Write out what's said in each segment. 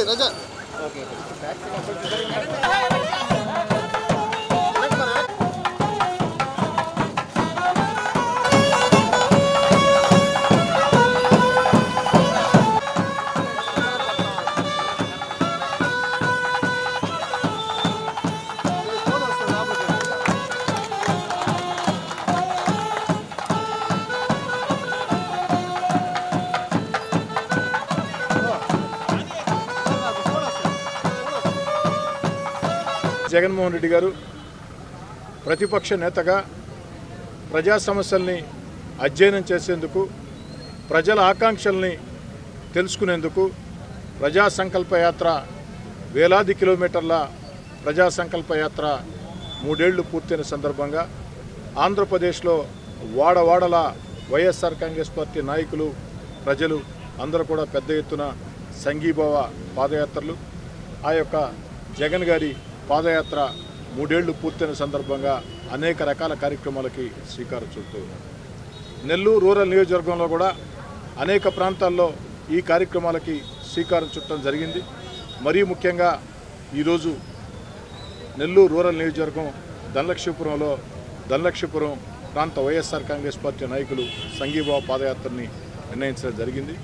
రజా జగన్మోహన్ రెడ్డి గారు ప్రతిపక్ష నేతగా ప్రజా సమస్యల్ని అధ్యయనం చేసేందుకు ప్రజల ఆకాంక్షల్ని తెలుసుకునేందుకు ప్రజా సంకల్ప యాత్ర వేలాది కిలోమీటర్ల ప్రజా సంకల్ప యాత్ర మూడేళ్లు పూర్తయిన సందర్భంగా ఆంధ్రప్రదేశ్లో వాడవాడల వైఎస్ఆర్ కాంగ్రెస్ పార్టీ నాయకులు ప్రజలు అందరూ కూడా పెద్ద ఎత్తున సంఘీభావ పాదయాత్రలు ఆ యొక్క జగన్ గారి పాదయాత్ర మూడేళ్లు పూర్తయిన సందర్భంగా అనేక రకాల కార్యక్రమాలకి శ్రీకారం చుడుతూ ఉన్నారు. నెల్లూరు రూరల్ నియోజకవర్గంలో కూడా అనేక ప్రాంతాల్లో ఈ కార్యక్రమాలకి శ్రీకారం చుట్టడం జరిగింది మరీ ముఖ్యంగా ఈరోజు నెల్లూరు రూరల్ నియోజకవర్గం ధనలక్ష్మీపురంలో ధనలక్ష్మీపురం ప్రాంత వైఎస్ఆర్ కాంగ్రెస్ పార్టీ నాయకులు సంఘీభావ పాదయాత్రని నిర్ణయించడం జరిగింది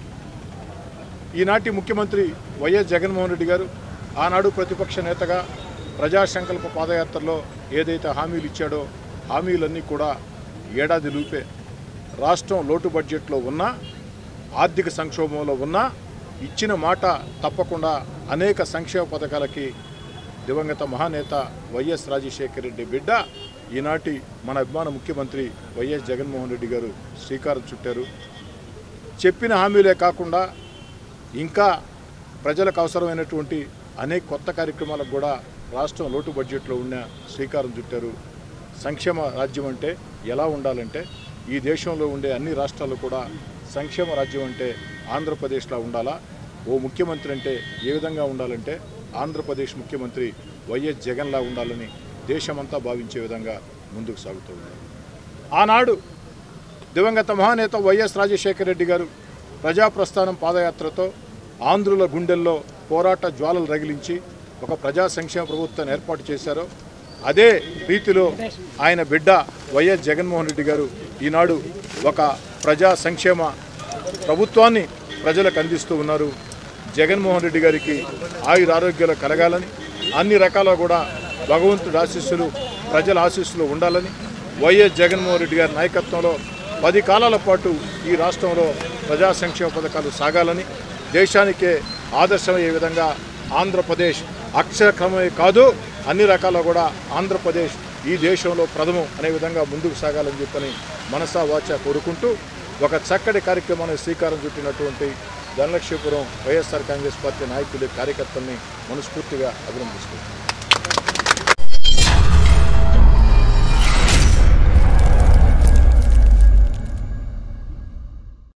ఈనాటి ముఖ్యమంత్రి వైఎస్ జగన్మోహన్ రెడ్డి గారు ఆనాడు ప్రతిపక్ష నేతగా ప్రజా సంకల్ప పాదయాత్రలో ఏదైతే హామీలు ఇచ్చాడో హామీలన్నీ కూడా ఏడాది లూపే రాష్ట్రం లోటు బడ్జెట్లో ఉన్నా ఆర్థిక సంక్షోభంలో ఉన్నా ఇచ్చిన మాట తప్పకుండా అనేక సంక్షేమ పథకాలకి దివంగత మహానేత వైఎస్ రాజశేఖర రెడ్డి బిడ్డ ఈనాటి మన అభిమాన ముఖ్యమంత్రి వైఎస్ జగన్మోహన్ రెడ్డి గారు శ్రీకారం చుట్టారు చెప్పిన హామీలే కాకుండా ఇంకా ప్రజలకు అవసరమైనటువంటి అనేక కొత్త కార్యక్రమాలకు కూడా రాష్ట్రం లోటు బడ్జెట్లో ఉన్న శ్రీకారం చుట్టారు సంక్షేమ రాజ్యం అంటే ఎలా ఉండాలంటే ఈ దేశంలో ఉండే అన్ని రాష్ట్రాలు కూడా సంక్షేమ రాజ్యం అంటే ఆంధ్రప్రదేశ్లా ఉండాలా ఓ ముఖ్యమంత్రి అంటే ఏ విధంగా ఉండాలంటే ఆంధ్రప్రదేశ్ ముఖ్యమంత్రి వైఎస్ జగన్లా ఉండాలని దేశమంతా భావించే విధంగా ముందుకు సాగుతూ ఉంది ఆనాడు దివంగత మహానేత వైఎస్ రాజశేఖర రెడ్డి గారు ప్రజాప్రస్థానం పాదయాత్రతో ఆంధ్రుల గుండెల్లో పోరాట జ్వాలలు రగిలించి ఒక ప్రజా సంక్షేమ ప్రభుత్వాన్ని ఏర్పాటు చేశారో అదే రీతిలో ఆయన బిడ్డ వైఎస్ జగన్మోహన్ రెడ్డి గారు ఈనాడు ఒక ప్రజా సంక్షేమ ప్రభుత్వాన్ని ప్రజలకు అందిస్తూ ఉన్నారు జగన్మోహన్ రెడ్డి గారికి ఆయుర ఆరోగ్యాలు కలగాలని అన్ని రకాల కూడా భగవంతుడి ఆశీస్సులు ప్రజల ఆశీస్సులు ఉండాలని వైఎస్ జగన్మోహన్ రెడ్డి గారి నాయకత్వంలో పది కాలాల పాటు ఈ రాష్ట్రంలో ప్రజా సంక్షేమ పథకాలు సాగాలని దేశానికే ఆదర్శమయ్యే విధంగా ఆంధ్రప్రదేశ్ అక్షరక్రమమే కాదు అన్ని రకాల కూడా ఆంధ్రప్రదేశ్ ఈ దేశంలో ప్రథమం అనే విధంగా ముందుకు సాగాలని చెప్పని మనసా వాచ కోరుకుంటూ ఒక చక్కటి కార్యక్రమాన్ని శ్రీకారం చుట్టినటువంటి ధనలక్ష్మీపురం వైఎస్ఆర్ కాంగ్రెస్ పార్టీ నాయకులు కార్యకర్తల్ని మనస్ఫూర్తిగా అభినందిస్తున్నాను